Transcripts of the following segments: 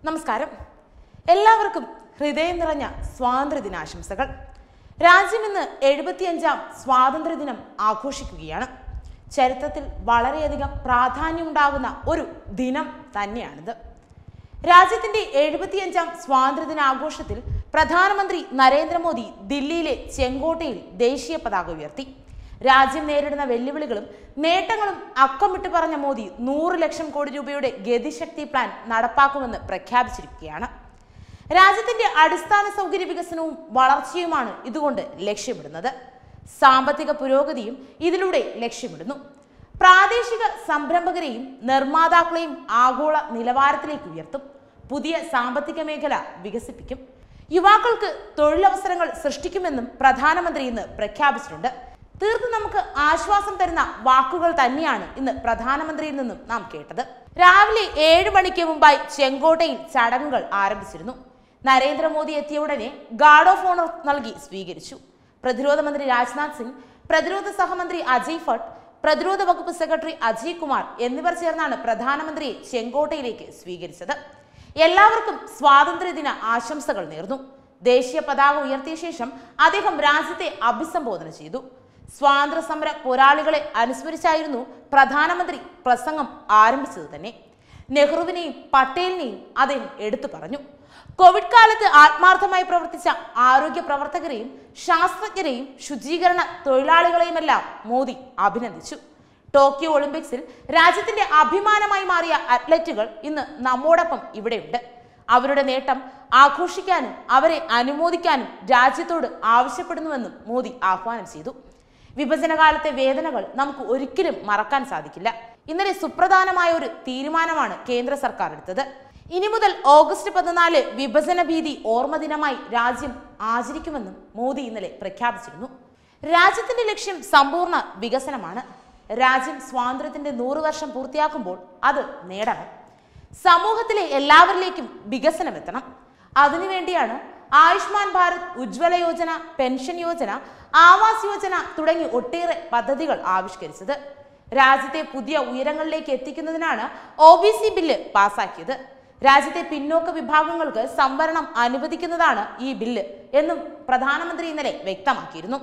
നമസ്കാരം എല്ലാവർക്കും ഹൃദയം നിറഞ്ഞ സ്വാതന്ത്ര്യ ദിനാശംസകൾ രാജ്യം ഇന്ന് എഴുപത്തിയഞ്ചാം സ്വാതന്ത്ര്യദിനം ആഘോഷിക്കുകയാണ് ചരിത്രത്തിൽ വളരെയധികം പ്രാധാന്യമുണ്ടാകുന്ന ഒരു ദിനം തന്നെയാണിത് രാജ്യത്തിന്റെ എഴുപത്തിയഞ്ചാം സ്വാതന്ത്ര്യദിനാഘോഷത്തിൽ പ്രധാനമന്ത്രി നരേന്ദ്രമോദി ദില്ലിയിലെ ചെങ്കോട്ടയിൽ ദേശീയ പതാക ഉയർത്തി രാജ്യം നേരിടുന്ന വെല്ലുവിളികളും നേട്ടങ്ങളും അക്കമിട്ട് പറഞ്ഞ മോദി നൂറ് ലക്ഷം കോടി രൂപയുടെ ഗതിശക്തി പ്ലാൻ നടപ്പാക്കുമെന്ന് പ്രഖ്യാപിച്ചിരിക്കുകയാണ് രാജ്യത്തിന്റെ അടിസ്ഥാന സൗകര്യ വികസനവും വളർച്ചയുമാണ് ഇതുകൊണ്ട് ലക്ഷ്യമിടുന്നത് സാമ്പത്തിക പുരോഗതിയും ഇതിലൂടെ ലക്ഷ്യമിടുന്നു പ്രാദേശിക സംരംഭകരെയും നിർമ്മാതാക്കളെയും ആഗോള നിലവാരത്തിലേക്ക് ഉയർത്തും പുതിയ സാമ്പത്തിക മേഖല വികസിപ്പിക്കും യുവാക്കൾക്ക് തൊഴിലവസരങ്ങൾ സൃഷ്ടിക്കുമെന്നും പ്രധാനമന്ത്രി ഇന്ന് പ്രഖ്യാപിച്ചിട്ടുണ്ട് തീർത്തും നമുക്ക് ആശ്വാസം തരുന്ന വാക്കുകൾ തന്നെയാണ് ഇന്ന് പ്രധാനമന്ത്രിയിൽ നിന്നും നാം കേട്ടത് രാവിലെ ഏഴ് മണിക്ക് മുമ്പായി ചെങ്കോട്ടയിൽ ചടങ്ങുകൾ ആരംഭിച്ചിരുന്നു നരേന്ദ്രമോദി എത്തിയ ഉടനെ ഗാർഡ് ഓഫ് ഓണർ നൽകി സ്വീകരിച്ചു പ്രതിരോധ മന്ത്രി രാജ്നാഥ് സിംഗ് പ്രതിരോധ സഹമന്ത്രി അജയ് ഭട്ട് പ്രതിരോധ വകുപ്പ് സെക്രട്ടറി അജയ് കുമാർ എന്നിവർ ചേർന്നാണ് പ്രധാനമന്ത്രിയെ ചെങ്കോട്ടയിലേക്ക് സ്വീകരിച്ചത് എല്ലാവർക്കും സ്വാതന്ത്ര്യദിന ആശംസകൾ നേർന്നു ദേശീയ പതാക ഉയർത്തിയ ശേഷം അദ്ദേഹം രാജ്യത്തെ അഭിസംബോധന ചെയ്തു സ്വാതന്ത്ര്യ സമര പോരാളികളെ അനുസ്മരിച്ചായിരുന്നു പ്രധാനമന്ത്രി പ്രസംഗം ആരംഭിച്ചത് തന്നെ നെഹ്റുവിനെയും പട്ടേലിനെയും അദ്ദേഹം എടുത്തു പറഞ്ഞു കോവിഡ് കാലത്ത് ആത്മാർത്ഥമായി പ്രവർത്തിച്ച ആരോഗ്യ പ്രവർത്തകരെയും ശാസ്ത്രജ്ഞരെയും ശുചീകരണ തൊഴിലാളികളെയുമെല്ലാം മോദി അഭിനന്ദിച്ചു ടോക്കിയോ ഒളിമ്പിക്സിൽ രാജ്യത്തിന്റെ അഭിമാനമായി മാറിയ അത്ലറ്റുകൾ ഇന്ന് നമ്മോടൊപ്പം ഇവിടെയുണ്ട് അവരുടെ നേട്ടം ആഘോഷിക്കാനും അവരെ അനുമോദിക്കാനും രാജ്യത്തോട് ആവശ്യപ്പെടുന്നുവെന്നും മോദി ആഹ്വാനം ചെയ്തു വിഭജനകാലത്തെ വേദനകൾ നമുക്ക് ഒരിക്കലും മറക്കാൻ സാധിക്കില്ല ഇന്നലെ സുപ്രധാനമായ ഒരു തീരുമാനമാണ് കേന്ദ്ര സർക്കാർ എടുത്തത് ഇനി മുതൽ ഓഗസ്റ്റ് പതിനാല് വിഭജന ഭീതി ഓർമ്മ ദിനമായി രാജ്യം ആചരിക്കുമെന്നും മോദി ഇന്നലെ പ്രഖ്യാപിച്ചിരുന്നു രാജ്യത്തിന്റെ ലക്ഷ്യം സമ്പൂർണ്ണ വികസനമാണ് രാജ്യം സ്വാതന്ത്ര്യത്തിന്റെ നൂറ് വർഷം പൂർത്തിയാക്കുമ്പോൾ അത് നേടണം സമൂഹത്തിലെ എല്ലാവരിലേക്കും വികസനം എത്തണം അതിനുവേണ്ടിയാണ് ആയുഷ്മാൻ ഭാരത് ഉജ്ജ്വല യോജന പെൻഷൻ യോജന ആവാസ് യോജന തുടങ്ങി ഒട്ടേറെ പദ്ധതികൾ ആവിഷ്കരിച്ചത് രാജ്യത്തെ പുതിയ ഉയരങ്ങളിലേക്ക് എത്തിക്കുന്നതിനാണ് ഒ ബി സി ബില്ല് പാസാക്കിയത് രാജ്യത്തെ പിന്നോക്ക വിഭാഗങ്ങൾക്ക് സംവരണം അനുവദിക്കുന്നതാണ് ഈ ബില്ല് എന്നും പ്രധാനമന്ത്രി ഇന്നലെ വ്യക്തമാക്കിയിരുന്നു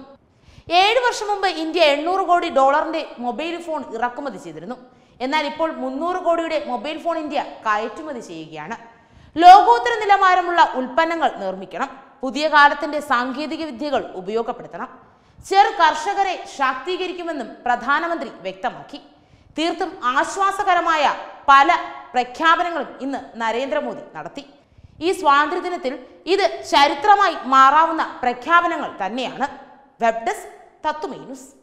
ഏഴ് വർഷം മുമ്പ് ഇന്ത്യ എണ്ണൂറ് കോടി ഡോളറിന്റെ മൊബൈൽ ഫോൺ ഇറക്കുമതി ചെയ്തിരുന്നു എന്നാൽ ഇപ്പോൾ മുന്നൂറ് കോടിയുടെ മൊബൈൽ ഫോൺ ഇന്ത്യ കയറ്റുമതി ചെയ്യുകയാണ് ലോകോത്തര നിലവാരമുള്ള ഉൽപ്പന്നങ്ങൾ നിർമ്മിക്കണം പുതിയ കാലത്തിന്റെ സാങ്കേതിക വിദ്യകൾ ഉപയോഗപ്പെടുത്തണം ചെറു കർഷകരെ ശാക്തീകരിക്കുമെന്നും പ്രധാനമന്ത്രി വ്യക്തമാക്കി തീർത്തും ആശ്വാസകരമായ പല പ്രഖ്യാപനങ്ങളും ഇന്ന് നരേന്ദ്രമോദി നടത്തി ഈ സ്വാതന്ത്ര്യദിനത്തിൽ ഇത് ചരിത്രമായി മാറാവുന്ന പ്രഖ്യാപനങ്ങൾ തന്നെയാണ് വെബ് ഡെസ്ക് തത്തുമൈ ന്യൂസ്